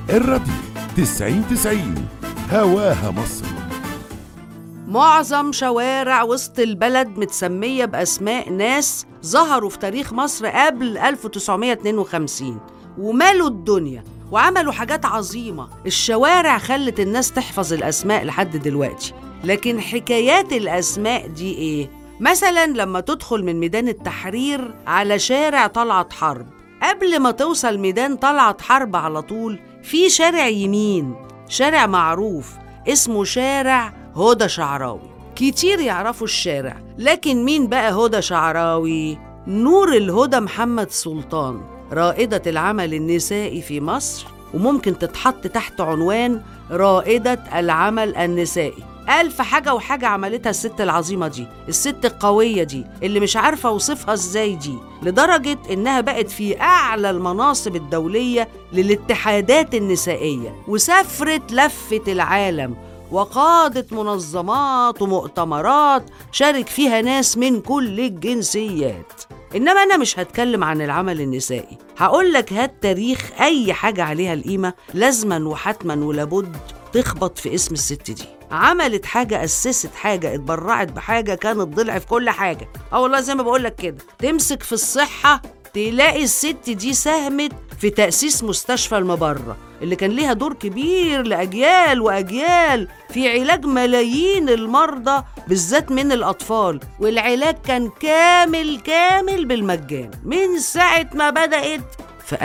الراديو 90 90 هواها مصر معظم شوارع وسط البلد متسمية بأسماء ناس ظهروا في تاريخ مصر قبل 1952 ومالوا الدنيا وعملوا حاجات عظيمة الشوارع خلت الناس تحفظ الأسماء لحد دلوقتي لكن حكايات الأسماء دي إيه؟ مثلا لما تدخل من ميدان التحرير على شارع طلعت حرب قبل ما توصل ميدان طلعت حرب على طول في شارع يمين شارع معروف اسمه شارع هدى شعراوي كتير يعرفوا الشارع لكن مين بقى هدى شعراوي؟ نور الهدى محمد سلطان رائدة العمل النسائي في مصر وممكن تتحط تحت عنوان رائدة العمل النسائي ألف حاجة وحاجة عملتها الست العظيمة دي الست القوية دي اللي مش عارفة أوصفها إزاي دي لدرجة إنها بقت في أعلى المناصب الدولية للاتحادات النسائية وسافرت لفة العالم وقادت منظمات ومؤتمرات شارك فيها ناس من كل الجنسيات إنما أنا مش هتكلم عن العمل النسائي هقول لك هات تاريخ أي حاجة عليها القيمة لازما وحتما ولابد تخبط في اسم الست دي عملت حاجة أسست حاجة اتبرعت بحاجة كانت ضلع في كل حاجة اه والله زي ما بقولك كده تمسك في الصحة تلاقي الست دي ساهمت في تأسيس مستشفى المبرة اللي كان ليها دور كبير لأجيال وأجيال في علاج ملايين المرضى بالذات من الأطفال والعلاج كان كامل كامل بالمجان من ساعة ما بدأت في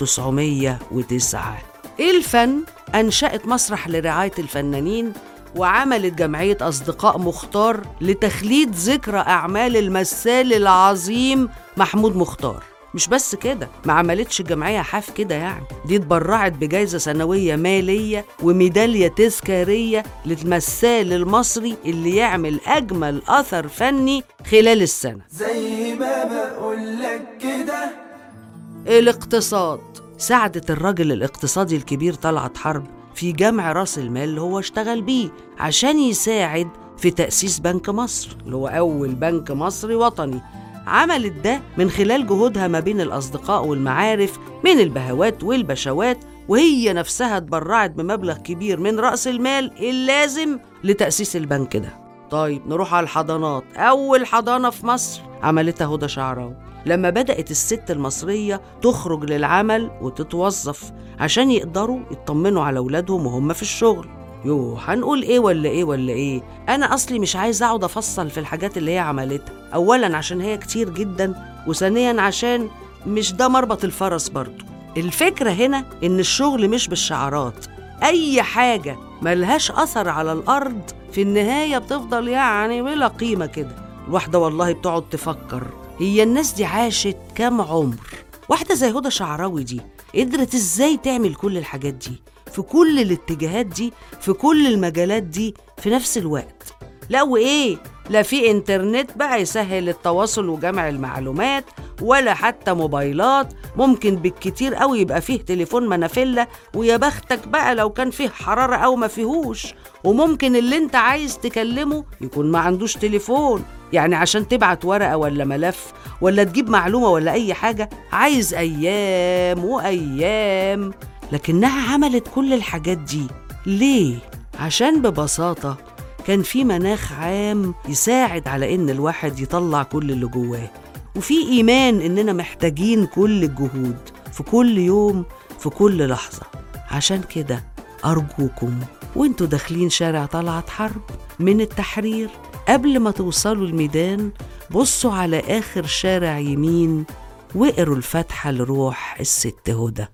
1909 الفن أنشأت مسرح لرعاية الفنانين وعملت جمعية أصدقاء مختار لتخليد ذكرى أعمال المثال العظيم محمود مختار مش بس كده ما عملتش الجمعية حاف كده يعني دي اتبرعت بجائزة سنوية مالية وميدالية تذكارية للمثال المصري اللي يعمل أجمل أثر فني خلال السنة زي ما بقولك كده الاقتصاد ساعدت الراجل الاقتصادي الكبير طلعت حرب في جمع راس المال اللي هو اشتغل بيه عشان يساعد في تأسيس بنك مصر اللي هو أول بنك مصري وطني عملت ده من خلال جهودها ما بين الأصدقاء والمعارف من البهوات والبشوات وهي نفسها اتبرعت بمبلغ كبير من رأس المال اللازم لتأسيس البنك ده طيب نروح على الحضانات أول حضانة في مصر عملتها هدى شعراوي لما بدأت الست المصرية تخرج للعمل وتتوظف عشان يقدروا يطمنوا على أولادهم وهم في الشغل يوه هنقول ايه ولا ايه ولا ايه انا اصلي مش عايزه اقعد افصل في الحاجات اللي هي عملتها اولا عشان هي كتير جدا وثانيا عشان مش ده مربط الفرس برضو الفكره هنا ان الشغل مش بالشعارات اي حاجه ملهاش اثر على الارض في النهايه بتفضل يعني بلا قيمه كده الواحده والله بتقعد تفكر هي الناس دي عاشت كام عمر واحده زي هدى شعراوي دي قدرت ازاي تعمل كل الحاجات دي في كل الاتجاهات دي في كل المجالات دي في نفس الوقت لا وايه لا في انترنت بقى يسهل التواصل وجمع المعلومات ولا حتى موبايلات ممكن بالكتير قوي يبقى فيه تليفون منافلة ويا بختك بقى لو كان فيه حرارة أو ما فيهوش وممكن اللي انت عايز تكلمه يكون ما عندوش تليفون يعني عشان تبعت ورقة ولا ملف ولا تجيب معلومة ولا أي حاجة عايز أيام وأيام لكنها عملت كل الحاجات دي ليه؟ عشان ببساطة كان في مناخ عام يساعد على إن الواحد يطلع كل اللي جواه وفي إيمان إننا محتاجين كل الجهود في كل يوم في كل لحظة عشان كده أرجوكم وانتوا داخلين شارع طلعت حرب من التحرير قبل ما توصلوا الميدان بصوا على آخر شارع يمين واقروا الفاتحة لروح الست هدى